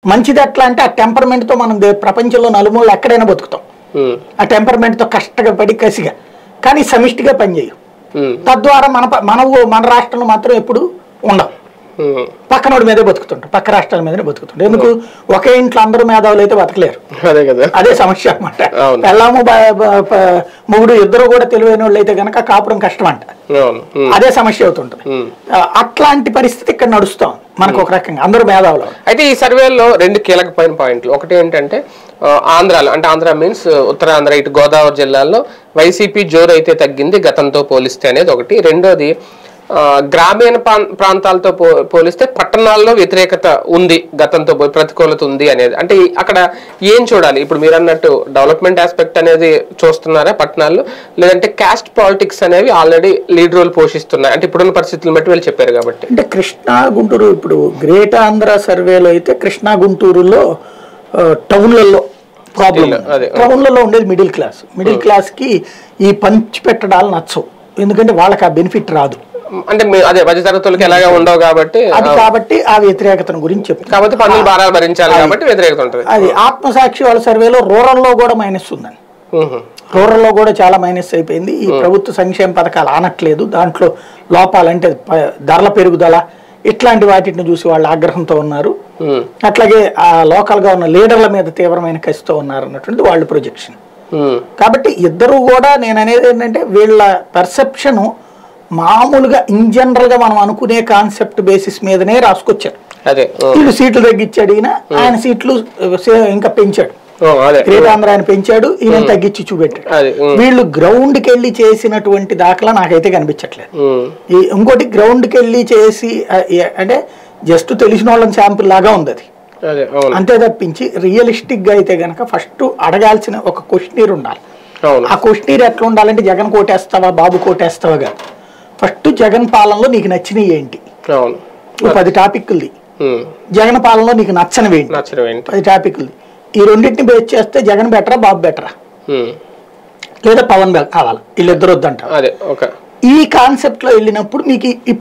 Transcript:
మంచిది ఎట్లా అంటే ఆ temperament తో మనం దే- ప్రపంచంలో నలుమూలలు ఎక్కడైనా బతుకుతాం ఉమ్, ఆ temperament తో కష్టంగా పడి కసిగా కానీ సమిష్టిగా పనిచేయం ఉమ్, తద్వారా మన ప- మన ఊ- మన రాష్ట్రంలో మాత్రం ఎప్పుడు ఉండవు ఉమ్. పక్కనోడి మీదే బతుకుతుంటారు పక్క రాష్ట్రాల మీదనే బతుకుతుంటారు ఎందుకు ఒకే ఇంట్లో అందరూ మేధావులు అయితే బతకలేరు అదే కదా అదే సమస్య అనమాట అవును. పెళ్ళాము బ- బ- ప- మొగుడు ఇద్దరు కూడా తెలివైన వాళ్ళు అయితే కనుక కాపురం కష్టం అంట అవును ఉమ్, అదే సమస్య అవుతుంటది ఉమ్. ఆ, అట్లాంటి పరిస్థితి ఇక్కడ నడుస్తాం మనకు ఒక రకంగా అందరూ మేధావులు అయితే ఈ సర్వేలో రెండు కీలకమైన పాయింట్లు ఒకటి ఏంటంటే ఆ, ఆంధ్రాలో అంటే ఆంధ్ర మీన్స్ ఉత్తరాంధ్ర ఇటు గోదావరి జిల్లాల్లో వైసీపీ జోరు అయితే తగ్గింది గతంతో పోలిస్తే అనేది ఒకటి రెండోది ఆ, గ్రామీణ ప్రాం- ప్రాంతాలతో పో పోలిస్తే పట్టణాల్లో వ్యతిరేకత ఉంది గతంతో పో- ప్రతికూలత ఉంది అనేది అంటే ఈ- అక్కడ ఏం చూడాలి ఇప్పుడు మీరు అన్నట్టు డెవలప్మెంట్ ఆస్పెక్ట్ అనేది చూస్తున్నారా పట్టణాల్లో లేదంటే క్యాస్ట్ పాలిటిక్స్ అనేవి ఆల్రెడీ లీడ్ రోల్ పోషిస్తున్నాయి అంటే ఇప్పుడున్న పరిస్థితులను బట్టి వీళ్ళు చెప్పారు కాబట్టి అంటే కృష్ణా గుంటూరు ఇప్పుడు గ్రేట్ ఆంధ్ర సర్వేలో అయితే కృష్ణా గుంటూరులో ఆ, టౌన్లలో ప్రాబ్లం Still, అదే. టౌన్లలో ఉండేది మిడిల్ క్లాస్ మిడిల్ క్లాస్ కి ఈ పంచి పెట్టడాలు నచ్చవు ఎందుకంటే వాళ్ళకి ఆ బెనిఫిట్ రాదు అంటే మీ- అదే మధ్య తరగతులకి ఎలాగా ఉండవు కాబట్టి అది కాబట్టి ఆ వ్యతిరేకతను గురించి చెప్తాను కాబట్టి పన్నులు భారాలు భరించాలి కాబట్టి వ్యతిరేకత ఉంటుంది అది ఆత్మసాక్షి వాళ్ళ సర్వేలో రూరల్లో కూడా మైనస్ ఉందండి మ్మ్. రూరల్లో కూడా చాలా మైనస్ అయిపోయింది ఈ ప్రభుత్వ సంక్షేమ పథకాలు ఆనట్లేదు దాంట్లో లోపాలంటే ప- ధరల పెరుగుదల ఇట్లాంటి వాటిని చూసి వాళ్ళు ఆగ్రహంతో ఉన్నారు మ్మ్. అట్లాగే ఆ లోకల్ గా ఉన్న లీడర్ల మీద తీవ్రమైన కసితో ఉన్నారు అన్నటువంటి వాళ్ళ ప్రొజెక్షన్ మ్మ్. కాబట్టి ఇద్దరు కూడా నేను అనేది ఏంటంటే వీళ్ళ పర్సెప్షన్ మామూలుగా ఇన్ జనరల్ గా మనం అనుకునే కాన్సెప్ట్ బేసిస్ మీదనే రాసుకొచ్చారు అదే మ్మ్. వీళ్ళు సీట్లు తగ్గించి అడిగినా ఆయన సీట్లు సే- ఇంకా పెంచాడు ఓ, అదే గ్రేట్ ఆంధ్ర ఆయన పెంచాడు ఈయన తగ్గించి చూపెట్టాడు అది మ్మ్. వీళ్ళు గ్రౌండ్కి వెళ్ళి చేసినటువంటి దాఖలా నాకైతే కనిపించట్లేదు మ్మ్. ఈ ఇంకోటి గ్రౌండ్కి వెళ్ళి చేసి ఆ, ఏ- అంటే జస్ట్ తెలిసిన వాళ్ళని శాంపుల్ లాగా ఉంది అది అదే అవును అంతే తప్పించి రియలిస్టిక్ గా అయితే గనక ఫస్ట్ అడగాల్సిన ఒక క్వశ్చనీర్ ఉండాలి అవును ఆ క్వశ్చనీర్ ఎట్లా ఉండాలంటే జగన్ కోటేస్తావా బాబు కోటేస్తావా కాదు ఫస్ట్ జగన్ పాలనలో నీకు నచ్చినవి ఏంటి అవును ఓ పది టాపిక్లది మ్మ్. జగన్ పాలనలో నీకు నచ్చనివి ఏంటి నచ్చడం ఏంటి పది టాపిక్లది ఈ రెండింటిని బేస్ చేస్తే జగన్ బెటరా బాబు బెటరా మ్మ్. లేదా పవన్ బె- కావాలి వీళ్ళిద్దరు వద్దంటారు అదే ఒక ఈ కాన్సెప్ట్ లో వెళ్ళినప్పుడు మీకు ఈ